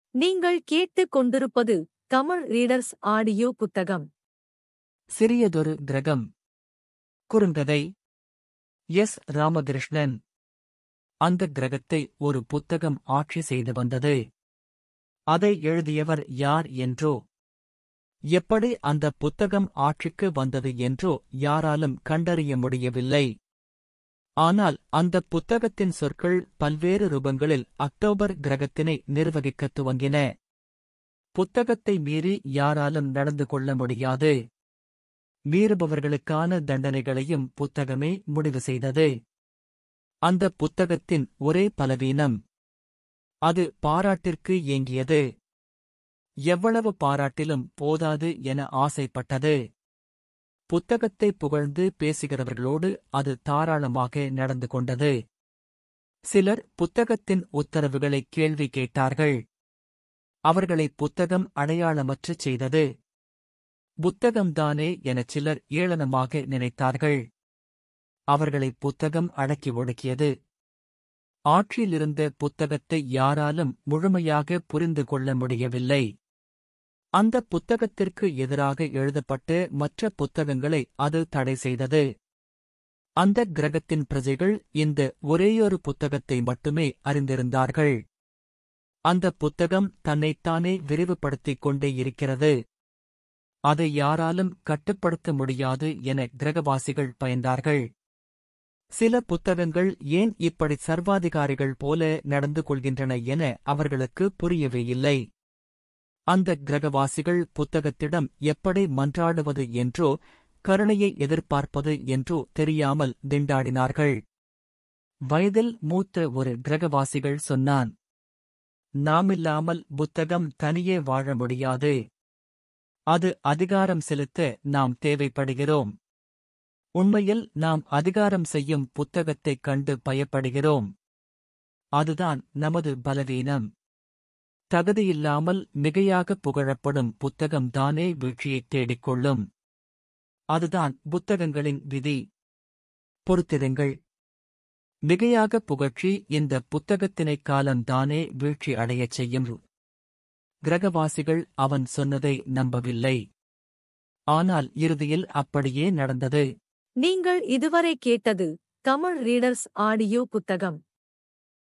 நீங்கள் கேட்டுக் கொண்டிருப்பது தமிழ் ரீடர்ஸ் ஆடியோ புத்தகம் சிறியதொரு கிரகம் குறுங்கதை எஸ் ராமகிருஷ்ணன் அந்த கிரகத்தை ஒரு புத்தகம் ஆட்சி செய்து வந்தது அதை எழுதியவர் யார் என்றோ எப்படி அந்த புத்தகம் ஆட்சிக்கு வந்தது என்றோ யாராலும் கண்டறிய முடியவில்லை ஆனால் அந்த புத்தகத்தின் சொற்கள் பல்வேறு ரூபங்களில் அக்டோபர் கிரகத்தினை நிர்வகிக்கத் துவங்கின புத்தகத்தை மீறி யாராலும் நடந்து கொள்ள முடியாது மீறுபவர்களுக்கான தண்டனைகளையும் புத்தகமே முடிவு செய்தது அந்த புத்தகத்தின் ஒரே பலவீனம் அது பாராட்டிற்கு ஏங்கியது எவ்வளவு பாராட்டிலும் போதாது என ஆசைப்பட்டது புத்தகத்தை புகழ்ந்து பேசுகிறவர்களோடு அது தாராளமாக நடந்து கொண்டது சிலர் புத்தகத்தின் உத்தரவுகளை கேள்வி கேட்டார்கள் அவர்களை புத்தகம் அடையாளமற்றச் செய்தது புத்தகம்தானே எனச் சிலர் ஏளனமாக நினைத்தார்கள் அவர்களை புத்தகம் அடக்கி ஒடுக்கியது ஆட்சியிலிருந்த புத்தகத்தை யாராலும் முழுமையாக புரிந்து கொள்ள முடியவில்லை அந்த புத்தகத்திற்கு எதிராக எழுதப்பட்ட மற்ற புத்தகங்களை அது தடை செய்தது அந்த கிரகத்தின் பிரஜைகள் இந்த ஒரேயொரு புத்தகத்தை மட்டுமே அறிந்திருந்தார்கள் அந்த புத்தகம் தன்னைத்தானே விரிவுபடுத்திக் கொண்டே இருக்கிறது அதை யாராலும் கட்டுப்படுத்த முடியாது என கிரகவாசிகள் பயந்தார்கள் சில புத்தகங்கள் ஏன் இப்படி சர்வாதிகாரிகள் போல நடந்து கொள்கின்றன என அவர்களுக்கு புரியவே இல்லை அந்த கிரகவாசிகள் புத்தகத்திடம் எப்படி மன்றாடுவது என்றோ கருணையை எதிர்பார்ப்பது என்றோ தெரியாமல் திண்டாடினார்கள் வயதில் மூத்த ஒரு கிரகவாசிகள் சொன்னான் நாமில்லாமல் புத்தகம் தனியே வாழ முடியாது அது அதிகாரம் செலுத்த நாம் தேவைப்படுகிறோம் உண்மையில் நாம் அதிகாரம் செய்யும் புத்தகத்தைக் கண்டு பயப்படுகிறோம் அதுதான் நமது பலவீனம் தகுதியில்லாமல் மிகையாக புகழப்படும் புத்தகம்தானே வீழ்ச்சியைத் தேடிக்கொள்ளும் அதுதான் புத்தகங்களின் விதி பொறுத்திருங்கள் மிகையாக புகழ்ச்சி இந்த புத்தகத்தினை காலம்தானே வீழ்ச்சி அடையச் செய்யும் கிரகவாசிகள் அவன் சொன்னதை நம்பவில்லை ஆனால் இறுதியில் அப்படியே நடந்தது நீங்கள் இதுவரை கேட்டது தமிழ் ரீடர்ஸ் ஆடியோ புத்தகம்